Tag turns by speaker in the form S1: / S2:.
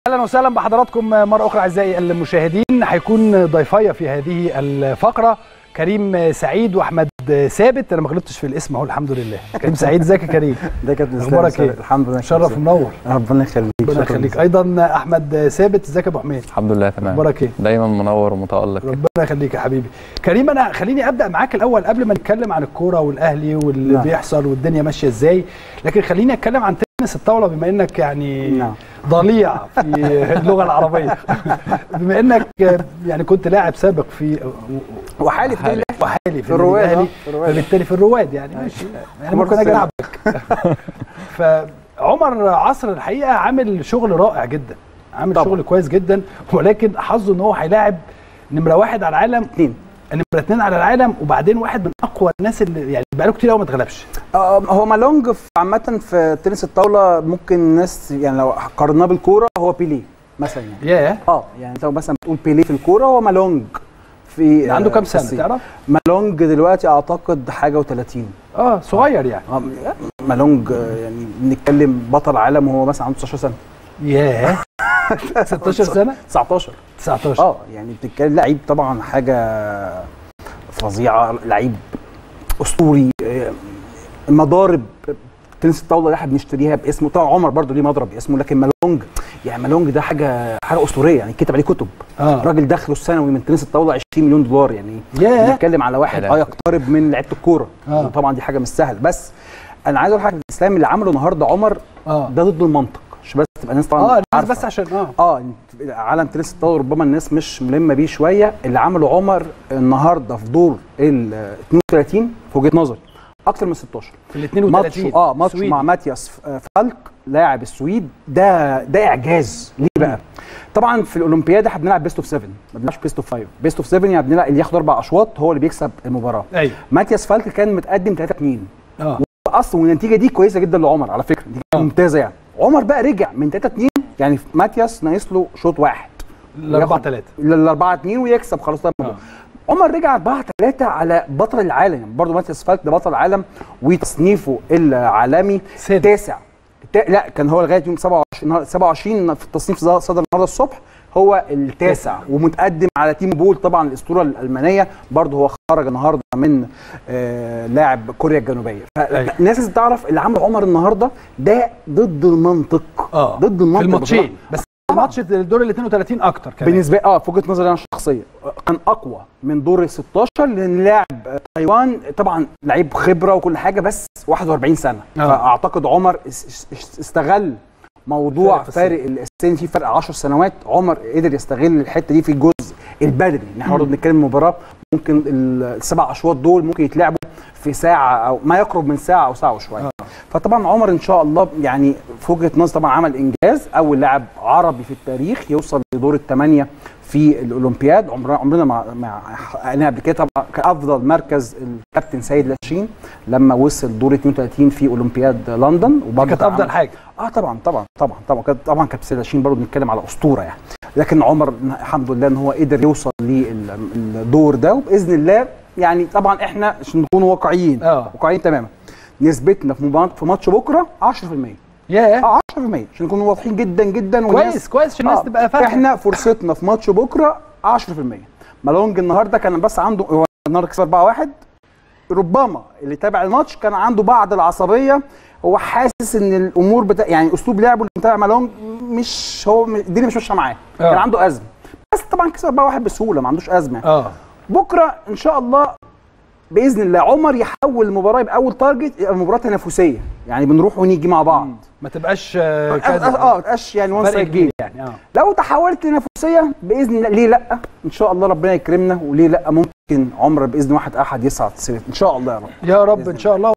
S1: اهلا وسهلا بحضراتكم مره اخرى اعزائي المشاهدين هيكون ضيفي في هذه الفقره كريم سعيد واحمد ثابت انا ما غلطتش في الاسم اهو الحمد لله كريم سعيد ازيك يا كريم
S2: ده كابتن اسلام
S1: اخبارك ايه
S2: الحمد لله
S1: شرف ومنور
S2: ربنا يخليك
S1: ربنا يخليك ايضا احمد ثابت ازيك يا ابو حميد
S3: الحمد لله تمام
S1: اخبارك ايه
S3: دايما منور ومتالق
S1: ربنا يخليك يا حبيبي كريم انا خليني ابدا معاك الاول قبل ما نتكلم عن الكوره والاهلي واللي
S2: نعم.
S1: بيحصل والدنيا ماشيه ازاي لكن خليني اتكلم عن تنس الطاوله بما انك يعني
S2: نعم.
S1: ضليع في اللغه العربيه بما انك يعني كنت لاعب سابق في
S2: وحالي في
S3: حالي.
S2: كل
S1: وحالي في
S2: الرواد،
S1: النادي
S2: آه،
S1: الاهلي
S2: في الرواد.
S1: فبالتالي في الرواد يعني ماشي يعني
S2: كبار
S1: ممكن اجي
S2: السن.
S1: العبك فعمر عصر الحقيقه عامل شغل رائع جدا عامل
S2: طبعا.
S1: شغل كويس جدا ولكن حظه ان هو هيلاعب نمره واحد على العالم
S2: اثنين
S1: نمره اثنين على العالم وبعدين واحد من اقوى الناس اللي يعني بقاله كتير قوي ما اتغلبش
S2: آه، هو مالونج في- عامة في تنس الطاولة ممكن الناس يعني لو قارناه بالكورة هو بيليه مثلا يعني
S1: ياه
S2: اه يعني انت مثلا بتقول بيليه في الكورة هو مالونج في
S1: عنده
S2: آه،
S1: كام
S2: في
S1: سنه
S2: الصين.
S1: تعرف
S2: مالونج دلوقتي اعتقد حاجة و30
S1: اه صغير يعني
S2: اه مالونج آه، يعني بنتكلم بطل عالم وهو مثلا عنده 19 سنة
S1: ياه 16 سنه
S2: 19
S1: 19
S2: اه يعني بتتكلم لعيب طبعا حاجه فظيعه لعيب اسطوري آه، مضارب تنس الطاوله اللي احنا بنشتريها باسمه طبعا عمر برضو ليه مضرب باسمه لكن مالونج يعني مالونج ده حاجه حاجه اسطوريه يعني كتب عليه كتب
S1: اه
S2: راجل دخله السنوي من تنس الطاوله 20 مليون دولار يعني
S1: ياه
S2: بنتكلم على واحد
S3: كلام.
S2: اه يقترب من لعيبه الكوره
S1: آه.
S2: وطبعا دي حاجه مش سهل بس انا عايز اقول حاجه الاسلام اللي عمله النهارده عمر
S1: اه
S2: ده ضد المنطق مش بس تبقى الناس طبعا
S1: اه الناس
S2: عارفة.
S1: بس عشان اه
S2: اه عالم تنس الطاوله ربما الناس مش ملمه بيه شويه اللي عمله عمر النهارده في دور ال 32 في وجهه نظري اكتر من 16
S1: في ال
S2: ماتش
S1: 32
S2: اه ماتش
S1: سويدي.
S2: مع ماتياس ف- فالك لاعب السويد ده ده اعجاز ليه بقى؟ طبعا في الاولمبياد احنا بنلعب بيست اوف 7 ما بنلعبش بيست اوف 5 بيست اوف 7 يعني بنلعب اللي ياخد اربع اشواط هو اللي بيكسب المباراه
S1: ايوه
S2: ماتياس فالك كان متقدم 3 2
S1: اه
S2: اصلا والنتيجه دي كويسه جدا لعمر على فكره دي
S1: آه.
S2: ممتازه يعني عمر بقى رجع من 3 2 يعني ماتياس ناقص له شوط واحد
S1: الاربعه
S2: ياخد-
S1: ثلاثه
S2: ل 4 2 ويكسب خلاص ده الموضوع. عمر رجع 4 3 على بطل العالم يعني برضه ماتياس فالك ده بطل العالم وتصنيفه العالمي
S1: سادس.
S2: تاسع تا- لا كان هو لغايه يوم 27 نهار- 27 في التصنيف صدر صدر النهارده الصبح هو التاسع ومتقدم على تيم بول طبعا الاسطوره الالمانيه برضه هو خرج النهارده من آه لاعب كوريا الجنوبيه
S1: أيوة.
S2: فالناس لازم تعرف اللي عمله عمر النهارده ده ضد المنطق
S1: اه
S2: ضد المنطق
S1: في الماتشين
S2: بصراحة.
S1: بس الماتش الدور ال 32 اكتر كمان
S2: بالنسبه اه في وجهه نظري انا الشخصيه كان اقوى من دور ال 16 لان لاعب تايوان طبعا لعيب خبره وكل حاجه بس 41 سنه
S1: آه.
S2: فاعتقد عمر اس- اس- استغل موضوع
S1: فارق في السن.
S2: فارق السن في فرق 10 سنوات عمر قدر يستغل الحته دي في الجزء البدني ان احنا برضه بنتكلم مباراه ممكن ال- السبع اشواط دول ممكن يتلعبوا في ساعه او ما يقرب من ساعه او ساعه وشويه
S1: آه.
S2: فطبعا عمر ان شاء الله يعني في وجهه نظر طبعا عمل انجاز اول لاعب عربي في التاريخ يوصل لدور الثمانيه في الاولمبياد عمرنا عمرنا ما ما حققناها قبل كده طبعا كافضل مركز الكابتن سيد لاشين لما وصل دور 32 في اولمبياد لندن
S1: دي
S2: وبرضه
S1: كانت
S2: عمل-
S1: افضل حاجه
S2: اه طبعا طبعا طبعا طبعا كانت- طبعا كابتن سيد لاشين برضه بنتكلم على اسطوره يعني لكن عمر الحمد لله ان هو قدر يوصل للدور ده وباذن الله يعني طبعا احنا عشان نكون واقعيين
S1: اه
S2: واقعيين تماما نسبتنا في مباراة في ماتش بكره 10%
S1: ياه
S2: اه 10% عشان نكون واضحين جدا جدا والناس-
S1: كويس كويس عشان الناس
S2: آه،
S1: تبقى فاهمه
S2: احنا فرصتنا في ماتش بكره 10% مالونج النهارده كان بس عنده هو النهارده كسب 4-1 ربما اللي تابع الماتش كان عنده بعض العصبيه هو حاسس ان الامور بتا... يعني اسلوب لعبه اللي متابع مالونج مش هو الدنيا مش ماشيه معاه
S1: آه.
S2: كان عنده ازمه بس طبعا كسب 4-1 بسهوله ما عندوش ازمه
S1: اه
S2: بكره ان شاء الله باذن الله عمر يحول المباراه يبقى اول تارجت يبقى مباراه تنافسيه يعني بنروح ونيجي مع بعض
S1: ما تبقاش آه،
S2: اه
S1: كذا
S2: اه تبقاش يعني وان
S1: فرق
S2: سايد
S1: كبير
S2: جيم
S1: يعني اه
S2: لو تحولت لنفسيه باذن الله ليه لا ان شاء الله ربنا يكرمنا وليه لا ممكن عمر باذن واحد احد يصعد سيرة ان شاء الله يا رب
S1: يا رب ان شاء الله